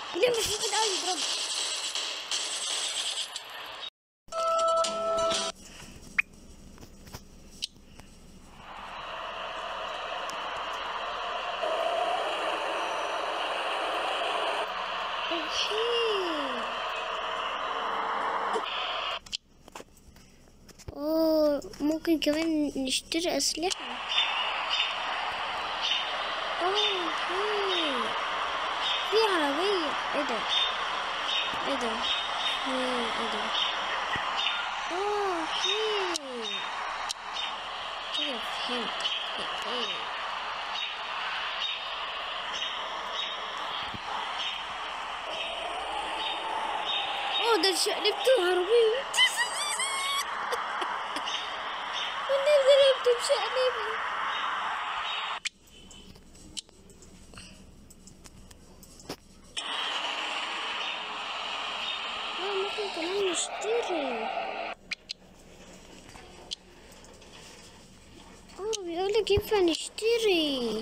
ليه مش ممكن قوي يضرب اوه ممكن كمان نشتري اسلحه اوه هي. في عربيه ايه ده ايه ده ايه ايه ده اوه هي كده فهمت إيه إيه. اوه ده شقلبت العربية وانا ضربت بشقلبها اه ممكن كمان نشتري اه بيقولك ينفع نشتري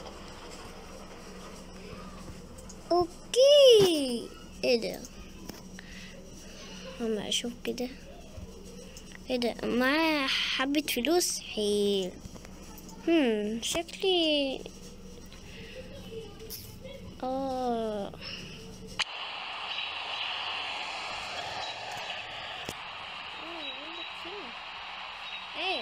اوكي ايه ده اما اشوف كده ايه ده معايا حبة فلوس حلو هم شكلي اه ايه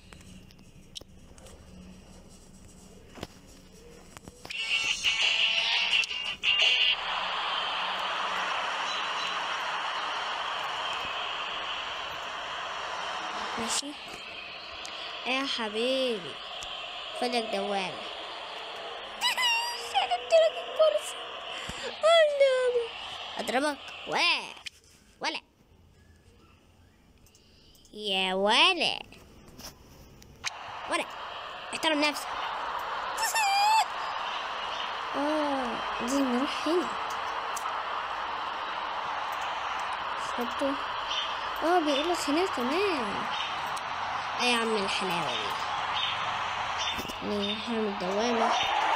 ماشي ايه يا حبيبي فلك دوامة شربت لك الكرسي الله اضربك ولا ولا يا ولا ولا احترم نفسك اه لازم نروح هنا خدته اه بيقولك هناك كمان ايه يا عم الحلاوة دي يعني هرم الدوامة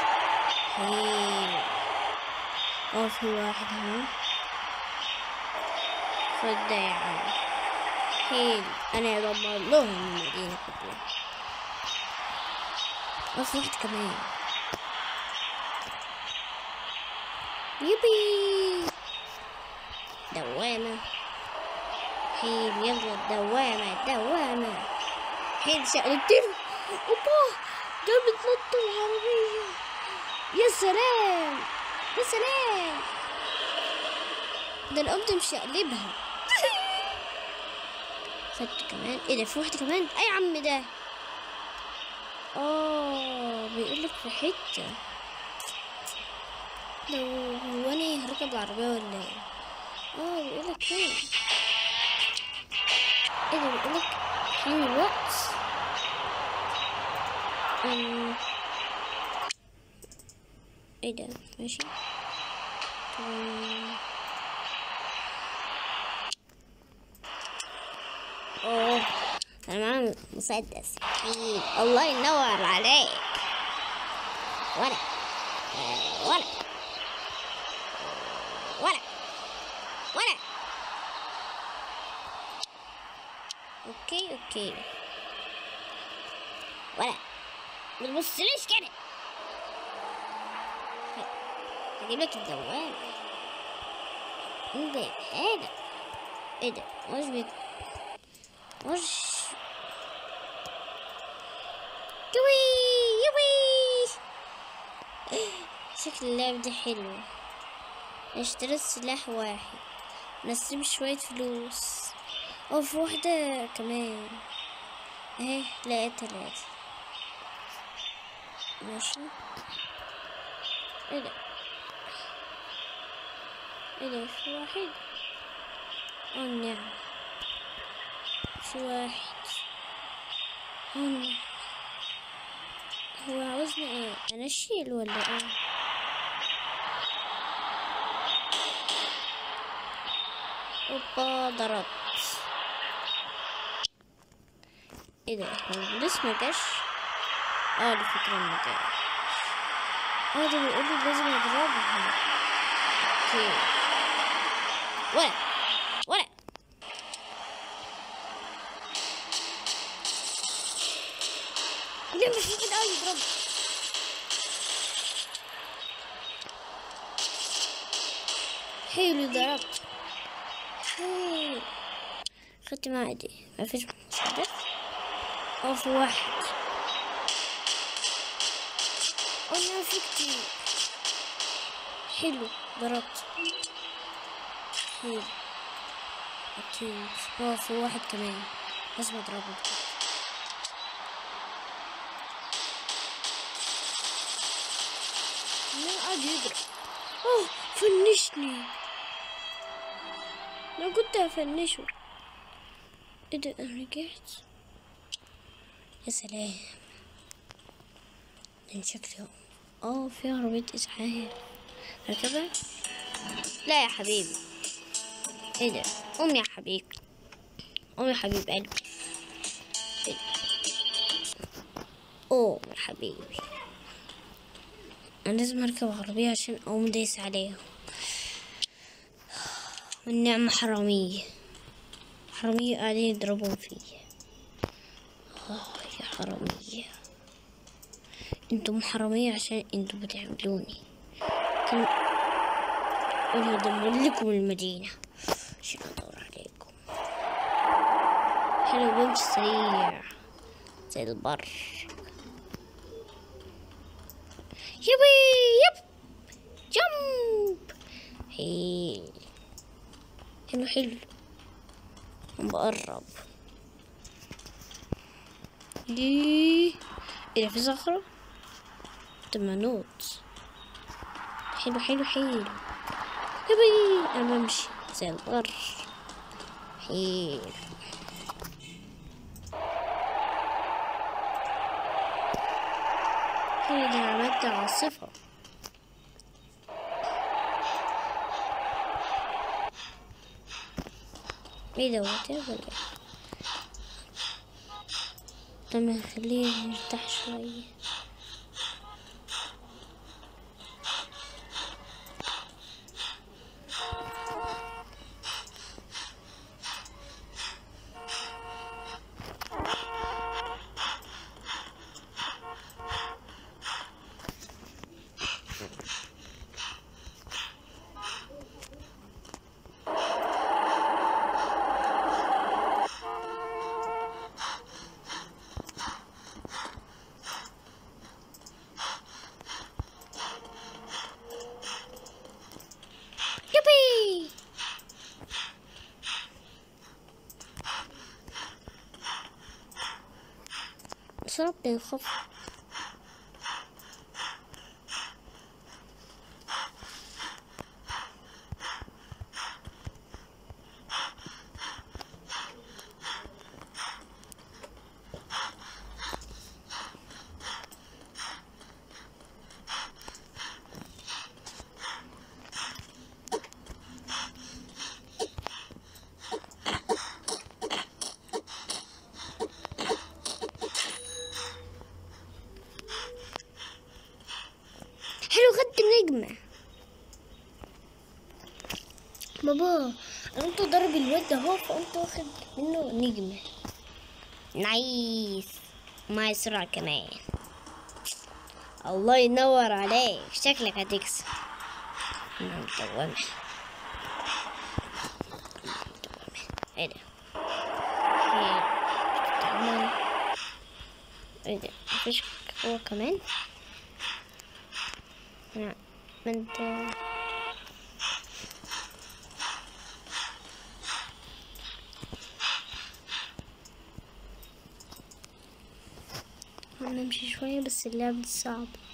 حلو اه في واحد اهو خد ده يا عم حلو انا ادمر لهم المدينة كلها اه في واحد كمان يبي دوامة حين يلا الدوامة الدوامة حين شقلبتله اوبا ده بتنط العربية يا سلام يا سلام ده انا قمت مشقلبها خدت كمان ايه ده في واحدة كمان اي يا عم ده اه بيقولك في حتة لو هو انا هركب العربية ولا ايه اه بيقولك فين ايه ده بيقولك حين الوقت أم... ايه ده ماشي أم... اوه انا معايا مسدس أكيد. الله ينور عليك ولا آه، ولا ولا ولا اوكي اوكي ولا ما تبصليش كده هجيب لك الدوام ايه ده ايه ده ايه ده مش بيت مش يوي يوي شكل اللعب ده حلو اشتريت سلاح واحد نسيب شوية فلوس او في واحدة كمان اهي لقيت تلاتة ماشي ايه ده ايه ده في واحد اه نعم في واحد اه نعم هو عاوزني ايه انا اشيل ولا ايه اوبا ضربت ايه ده هو لسه ما جاش اه الفكرة ما جاش اه ده بيقول لي لازم اضربها اوكي ولا ولا ليه مش ممكن اه يضرب حلو ضربت حلو خدت عادي ما فيش مشكلة اوف واحد انا في كتير حلو ضربت حلو اكيد هو في واحد كمان لازم اضربه بجد. لا قاعد يضرب اوه فنشني لو كنت هفنشه ايه ده انا رجعت يا سلام من شكله اه في عربية اسعاف اركبها لا يا حبيبي ايه ده قوم يا حبيبي قوم يا حبيب قلبي إيه ده؟ قوم يا حبيبي انا لازم اركب عربية عشان اقوم دايس عليهم والنعمة حرامية حرامية قاعدين يضربون فيا آه يا حرامية انتم حرامية عشان انتم بتعملوني كان انا ادمر لكم المدينة عشان ادور عليكم حلو بمشي سريع زي البر يبي يب جمب هي حلو حلو عم بقرب ليه ايه ده في صخرة طب ما نوت حلو حلو حلو يبي انا بمشي زي البر حلو حلو ده أنا عملت عاصفة ايه ده وات ولا ايه طب ما نخليه يرتاح شوية يبي صربني الخف حلو خدت نجمة بابا انت ضرب الواد اهو فانت واخد منه نجمة نايس ما يسرع كمان الله ينور عليك شكلك هتكسب انا مدومة ايه ده ايه تعمل ايه ده مفيش هو كمان لا ما انت هنمشي شوية بس اللعب صعب